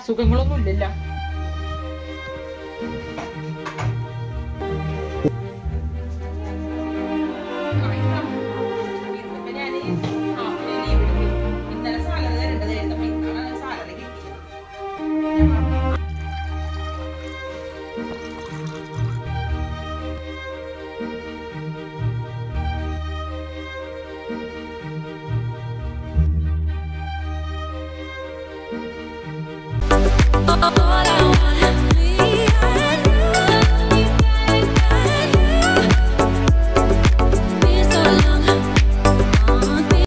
അസുഖങ്ങളൊന്നും ഇല്ലല്ലോ ഇന്നലെ സാലറി തരേണ്ടതായിരുന്നു അപ്പൊ ഇന്നാണ് സാലറി കിട്ടിയത് All I wanna be Been so long, been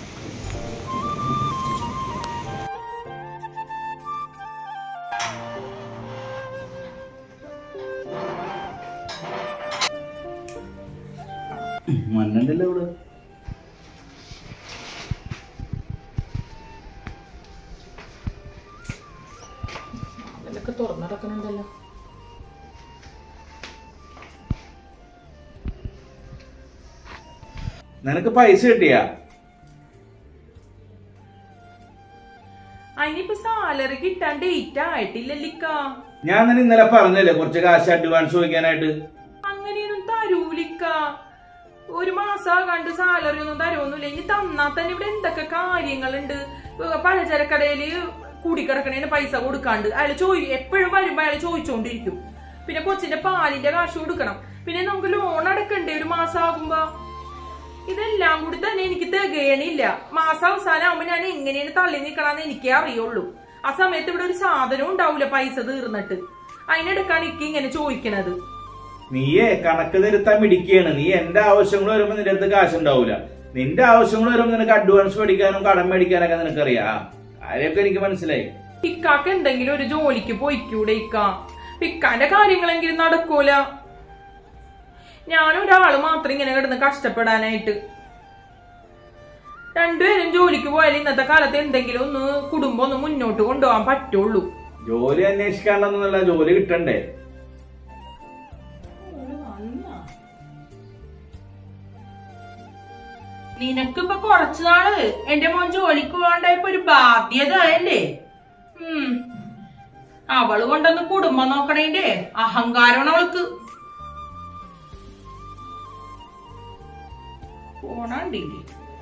മണ്ണണ്ടല്ലോ ഇവിടെ അതിലൊക്കെ തുറന്നിടക്കണുണ്ടല്ലോ നിനക്ക് പൈസ കിട്ടിയാ അതിനിപ്പോ സാലറി കിട്ടാൻ ഡേറ്റ് ആയിട്ടില്ലല്ലിക്ക ഞാൻ തന്നെ ഇന്നലെ പറഞ്ഞല്ലേ കുറച്ച് കാശ് അഡ്വാൻസ് ചോദിക്കാനായിട്ട് അങ്ങനെയൊന്നും തരൂലിക്ക ഒരു മാസം കണ്ട് സാലറി ഒന്നും തരുമൊന്നുമില്ല ഇനി തന്നാ തന്നെ ഇവിടെ എന്തൊക്കെ കാര്യങ്ങളുണ്ട് ഏ, പലചരക്കടയില് കൂടിക്കിടക്കണേന് പൈസ കൊടുക്കാണ്ട് അയാൾ ചോദി എപ്പോഴും വരുമ്പോ അയാൾ ചോദിച്ചോണ്ടിരിക്കും പിന്നെ കൊച്ചിന്റെ പാലിന്റെ കാശ് കൊടുക്കണം പിന്നെ നമുക്ക് ലോൺ അടക്കണ്ടേ ഒരു മാസം ആകുമ്പോ ഇതെല്ലാം കൂടി തന്നെ എനിക്ക് തികയണില്ല മാസം അവസാനം ആകുമ്പോ ഞാൻ എങ്ങനെയാണ് തള്ളി നിക്കണമെന്ന് എനിക്കേ അറിയുള്ളൂ ആ സമയത്ത് ഇവിടെ ഒരു സാധനവും ഉണ്ടാവൂല പൈസ തീർന്നിട്ട് അതിനെടുക്കാണ് എനിക്ക് ഇങ്ങനെ ചോദിക്കണത് നീയേ കണക്ക് തിരുത്താൻ പിടിക്കുകയാണ് നീ എന്റെ ആവശ്യങ്ങൾ വരുമ്പോ നിന്റെ അടുത്ത് കാശ് ഉണ്ടാവൂല നിന്റെ ആവശ്യങ്ങൾ വരുമ്പോ നിനക്ക് അഡ്വാൻസ് മേടിക്കാനും കടം മേടിക്കാനൊക്കെ നിനക്കറിയാം കാര്യമൊക്കെ എനിക്ക് മനസ്സിലായി ഇക്കാക്ക് എന്തെങ്കിലും ഒരു ജോലിക്ക് പോയിക്കൂടെ ഇക്ക ഇക്കാന്റെ കാര്യങ്ങളെങ്കിലും നടക്കൂല ഞാനൊരാള് മാത്രം ഇങ്ങനെ കിടന്ന് കഷ്ടപ്പെടാനായിട്ട് രണ്ടുപേരും ജോലിക്ക് പോയാൽ ഇന്നത്തെ കാലത്ത് എന്തെങ്കിലും ഒന്ന് കുടുംബം ഒന്ന് മുന്നോട്ട് കൊണ്ടുപോകാൻ പറ്റുള്ളൂ ജോലി അന്വേഷിക്കാണ്ടെന്നല്ല ജോലി കിട്ടണ്ടേ നിനക്കിപ്പൊ കുറച്ചു നാള് എന്റെ മോൻ ജോലിക്ക് പോകാണ്ടായപ്പോ ഒരു ബാധ്യത അല്ലേ ഉം അവള് കൊണ്ടൊന്ന് കുടുംബം നോക്കണേന്റെ അഹങ്കാരമാണ് അവൾക്ക് പോണണ്ടില്ലേ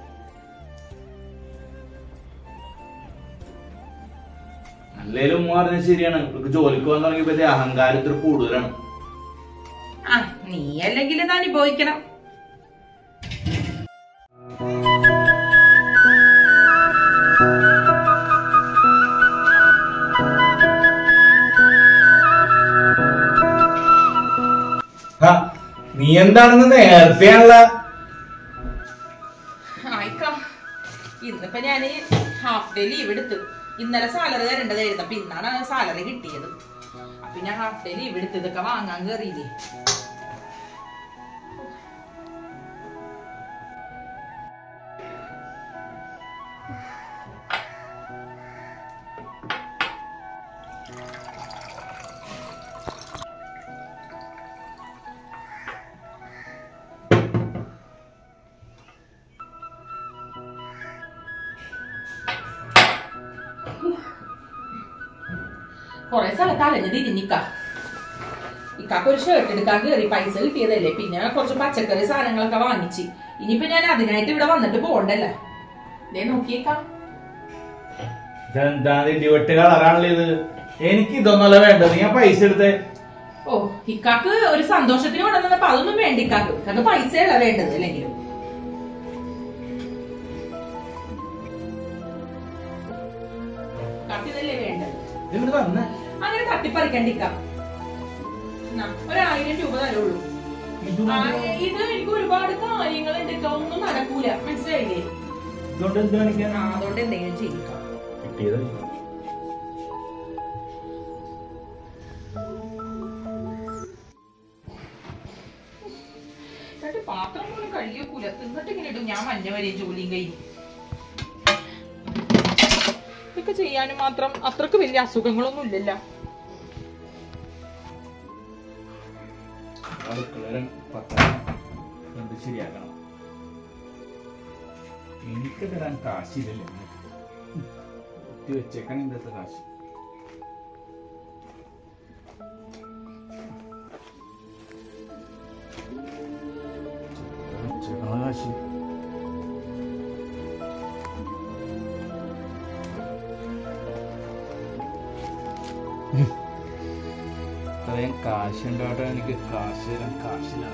അല്ലേലും ഉമ്മ പറഞ്ഞത് ശരിയാണ് ഇവർക്ക് ജോലിക്ക് പോകാൻ തുടങ്ങിയപ്പോ അഹങ്കാരത്തിൽ കൂടുതലാണ് ആ നീ അല്ലെങ്കിൽ ഇത് അനുഭവിക്കണം ഹാ, നീ എന്താണെന്ന് നേരത്തെയാണല്ല ആയിക്ക ഇന്നിപ്പോ ഞാന് ഹാഫ് ഡേ ലീവ് എടുത്തു ഇന്നലെ സാലറി തരേണ്ടതായിരുന്നു അപ്പൊ ഇന്നാണ് സാലറി കിട്ടിയത് അപ്പൊ ഞാൻ ഹാഫ് ഡേ ലീവ് എടുത്ത് ഇതൊക്കെ വാങ്ങാൻ കയറിയില്ലേ കൊറേ സ്ഥലത്ത് അലഞ്ഞ് തിരിഞ്ഞിക്ക ഇക്കാക്ക് ഒരു ഷർട്ട് എടുക്കാൻ കയറി പൈസ കിട്ടിയതല്ലേ പിന്നെ കുറച്ച് പച്ചക്കറി സാധനങ്ങളൊക്കെ വാങ്ങിച്ച് ഇനിയിപ്പോ ഞാൻ അതിനായിട്ട് ഇവിടെ വന്നിട്ട് പോണ്ടല്ല ദേ നോക്കിയേക്കാം ഇതെന്താ ഇടിവെട്ട് കളറാണല്ലോ ഇത് എനിക്ക് ഇതൊന്നല്ല വേണ്ടത് ഞാൻ പൈസ എടുത്തേ ഓ ഇക്കാക്ക് ഒരു സന്തോഷത്തിന് കൊണ്ടുവന്നപ്പോ അതൊന്നും വേണ്ട ഇക്കാക്ക് ഇക്കാക്ക് പൈസയല്ല വേണ്ടത് അല്ലെങ്കിലും ഇക്കാക്ക് ഇതല്ലേ വേണ്ടത് ഇങ്ങോട്ട് തന്നെ അങ്ങനെ തട്ടിപ്പറിക്കണ്ടിക്ക ഒരായിരം രൂപ തരുള്ളൂ ആ, ഇത് എനിക്ക് ഒരുപാട് കാര്യങ്ങളുണ്ട് ഇക്ക. ഒന്നും നടക്കൂല മനസ്സിലായില്ലേ ഇതുകൊണ്ട് എന്ത് കാണിക്കാൻ ആ, അതുകൊണ്ട് എന്തെങ്കിലും ചെയ്യിക്കാം കിട്ടിയത് എന്നിട്ട് പാത്രം പോലും കഴുകിയക്കൂല തിന്നിട്ട് ഇങ്ങനെ ഇടും ഞാൻ മഞ്ഞ വരെ ജോലിയും കഴിഞ്ഞു ഇതൊക്കെ ചെയ്യാനും മാത്രം അത്രക്ക് വലിയ അസുഖങ്ങളൊന്നും ഇല്ലല്ലോ അടുക്കള പത്രം എന്ത് ശരിയാക്കണം എനിക്ക് തരാൻ കാശില്ലല്ലോ ഉം. കുത്തി വെച്ചേക്കാൻ ഇന്നത്തെ കാശ് ഇത്രയും കാശുണ്ടോട്ടെ എനിക്ക് കാശ് തരാൻ കാശില്ല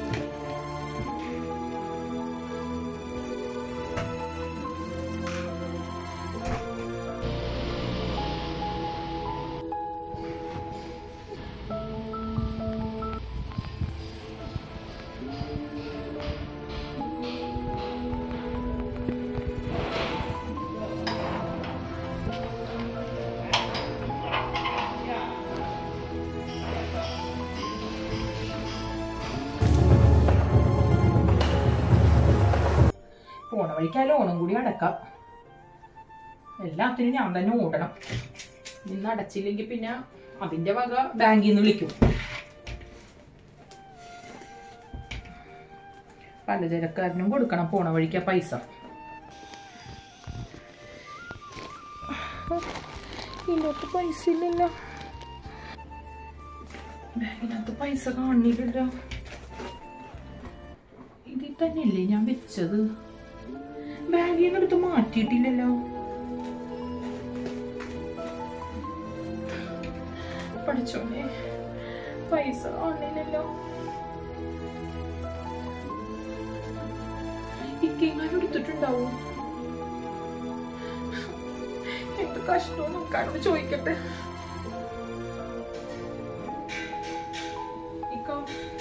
പോണ വഴിക്ക് ആ ലോണും കൂടി അടക്കാം എല്ലാത്തിനും ഞാൻ തന്നെ ഓടണം ഇന്ന് അടച്ചില്ലെങ്കിൽ പിന്നെ അതിന്റെ വക ബാങ്കിൽ നിന്ന് വിളിക്കും പലചരക്കാരനും കൊടുക്കണം പോണ വഴിക്ക് ആ പൈസ ഇതിനകത്ത് പൈസ ഇല്ലല്ലോ ബാഗിനകത്ത് പൈസ കാണില്ലല്ലോ ഇതിൽ തന്നെയല്ലേ ഞാൻ വെച്ചത് ബാഗിൽ നിന്ന് എടുത്ത് മാറ്റിയിട്ടില്ലല്ലോ പഠിച്ചോനെ പൈസ കാണില്ലല്ലോ ഇക്കെങ്ങാനും എടുത്തിട്ടുണ്ടാവും എന്ത് കഷ്ടവും നമുക്കാരോട് ചോദിക്കട്ടെ ഇക്ക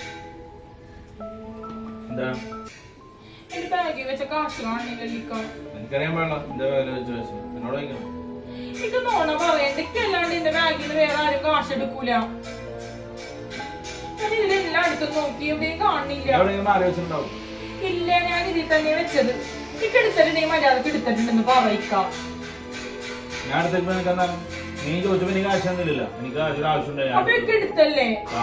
എന്താ എന്റെ ബാഗിൽ വെച്ച കാശ് കാണില്ലല്ലോ ഇക്ക എനിക്കറിയാൻ പാടില്ല എന്താ വില വെച്ച് വെച്ചു എന്നോട് ചോദിക്കണം ഇത് നോണ പറയണ്ടക്ക് അല്ലാണ്ട് എന്റെ ബാഗിൽ നിന്ന് വേറെ ആരും കാശ് എടുക്കൂല ഞാൻ ഇതിലെല്ലാം എടുത്ത് നോക്കി എവിടെയും കാണില്ല എവിടെയെങ്കിലും മാറി വെച്ചിട്ടുണ്ടാവും ഇല്ല ഞാൻ ഇതിൽ തന്നെ വെച്ചത് ഇക്ക് എടുത്തിട്ടുണ്ടെങ്കിൽ മര്യാദക്ക് എടുത്തിട്ടുണ്ടെന്ന് പറയിക്കാം ഞാൻ അടുത്തേക്ക് നിനക്ക് എന്താണ് നീ ചോദിച്ചപ്പോ എനിക്ക് കാശ് തന്നില്ല എനിക്ക് കാശിന് ആവശ്യമുണ്ടായി അപ്പൊ ഇക്ക് എടുത്തല്ലേ ആ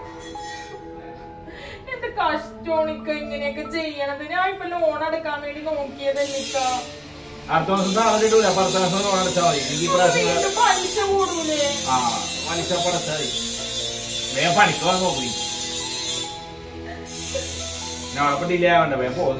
എന്ത് കഷ്ടോണിക്ക ഇങ്ങനെയൊക്കെ ചെയ്യണത് ഞാൻ ഇപ്പൊ ലോൺ അടക്കാൻ വേണ്ടി നോക്കിയതല്ലിക്ക അടുത്ത മാസം സാധനം കിട്ടൂല അപ്പൊ അടുത്ത മാസം ലോൺ അടച്ചാൽ മതി എനിക്ക് ഈ പ്രാവശ്യം വീണ്ടും പലിശ കൂടൂലേ ആ പലിശ പടച്ചാൽ മതി വേഗം പണിക്ക് പോകാൻ നോക്കി നാളെ ഇപ്പൊ ഡിലേ ആവണ്ട വേഗം പോന്നി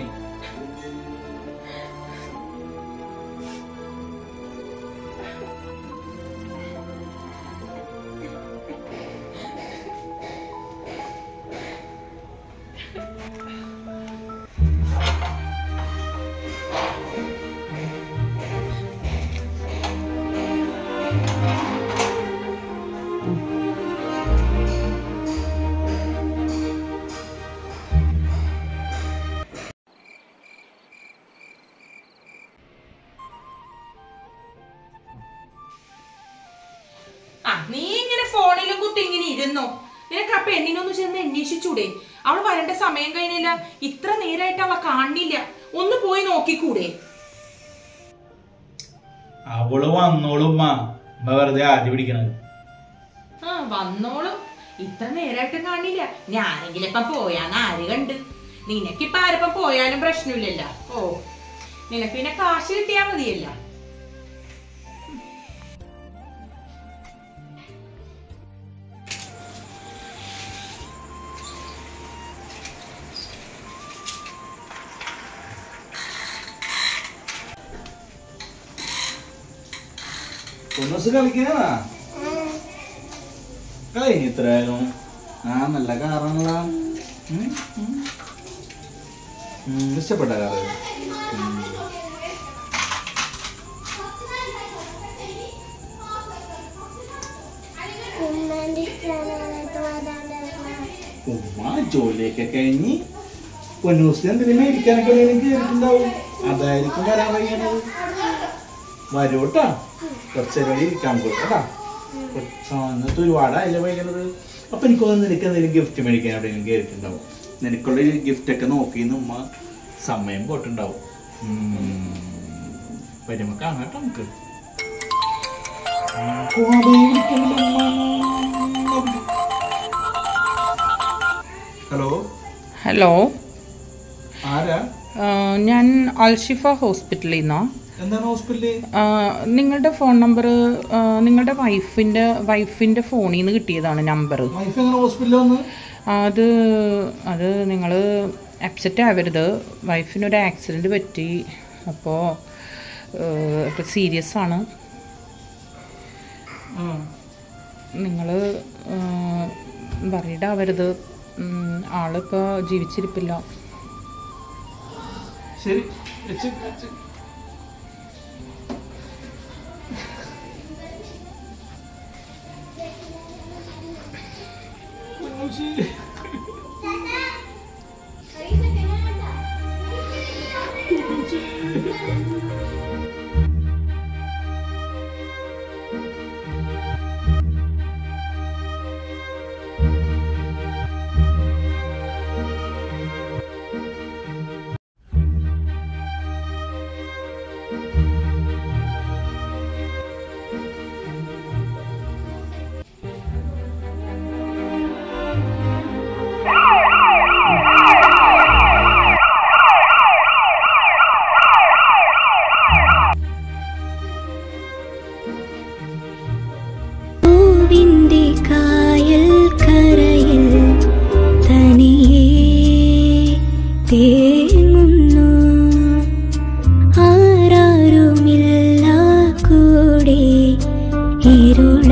ആ നീ ഇങ്ങനെ ഫോണിലും കുത്തി ഇങ്ങനെ ഇരുന്നോ നിനക്ക് ആ പെണ്ണിനൊന്ന് ചെന്ന് അന്വേഷിച്ചൂടെ അവൾ വരേണ്ട സമയം കഴിഞ്ഞില്ല ഇത്ര നേരായിട്ട് അവളെ കാണില്ല ഒന്ന് പോയി നോക്കിക്കൂടെ അവള് വന്നോളും ഉമ്മ ഉമ്മ വെറുതെ ആദ്യം പിടിക്കണത് ആ വന്നോളും ഇത്ര നേരായിട്ട് കാണില്ല ഞാനെങ്കിലും ഇപ്പം പോയാന്ന് ആര് കണ്ട് നിനക്കിപ്പൊ ആരിപ്പം പോയാലും പ്രശ്നമില്ലല്ലോ ഓ നിനക്ക് പിന്നെ കാശ് കിട്ടിയാ മതിയല്ല ഒന്ന് ദിവസം കളിക്കാനാ കഴിഞ്ഞ ഇത്രയായാലും ആ നല്ല കാറാണല്ല ഇഷ്ടപ്പെട്ട കാറ് ഉം. ഉമ്മ ജോലിയൊക്കെ കഴിഞ്ഞ് പൊന്നൂസിന് എന്തെങ്കിലും മേടിക്കാനൊക്കെ എന്തെങ്കിലും കേറിയിട്ടുണ്ടാവും അതായിരിക്കും വരാൻ കഴിയണത് വരൂട്ടാ കുറച്ച് നേരം ഇരിക്കാൻ പോട്ടാ ഇന്നത്തെ ഒരുപാടായില്ല വൈകുന്നത് അപ്പൊ എനിക്കൊന്ന് നിനക്ക് എന്തെങ്കിലും ഗിഫ്റ്റ് മേടിക്കാൻ എവിടെയെങ്കിലും കേറിയിട്ടുണ്ടാവും നിനക്കുള്ള ഗിഫ്റ്റ് ഒക്കെ നോക്കി ഉമ്മ സമയം പോട്ടുണ്ടാവും ഉം. വരുമ്പോ കാണാട്ടോ നമുക്ക് ഉം. കോടേ വിളിക്കണില്ല ഉമ്മ. ഹലോ ഹലോ ആരാ ഞാൻ അൽഷിഫ ഹോസ്പിറ്റലിൽ നിന്നോ എന്താണ് ഹോസ്പിറ്റലിൽ നിങ്ങളുടെ ഫോൺ നമ്പർ നിങ്ങളുടെ വൈഫിൻ്റെ വൈഫിൻ്റെ ഫോണിൽ നിന്ന് കിട്ടിയതാണ് നമ്പർ വൈഫ് എങ്ങനെ ഹോസ്പിറ്റലിൽ വന്ന് അത് അത് നിങ്ങൾ അപ്സെറ്റ് ആവരുത് വൈഫിനൊരു ആക്സിഡൻറ്റ് പറ്റി അപ്പോൾ ഇപ്പോൾ സീരിയസ് ആണ് നിങ്ങൾ വറീഡ് ആവരുത് ഉം, ആളിപ്പോൾ ജീവിച്ചിരിപ്പില്ല ശരി വെച്ച് വെച്ച് കുഞ്ഞൂച്ചി. കുഞ്ഞൂച്ചി. പൂവിൻ്റെ കായൽ കരയിൽ തനിയേ തേങ്ങുന്നു ആരാരുമില്ല കൂടെ ഇരുൾ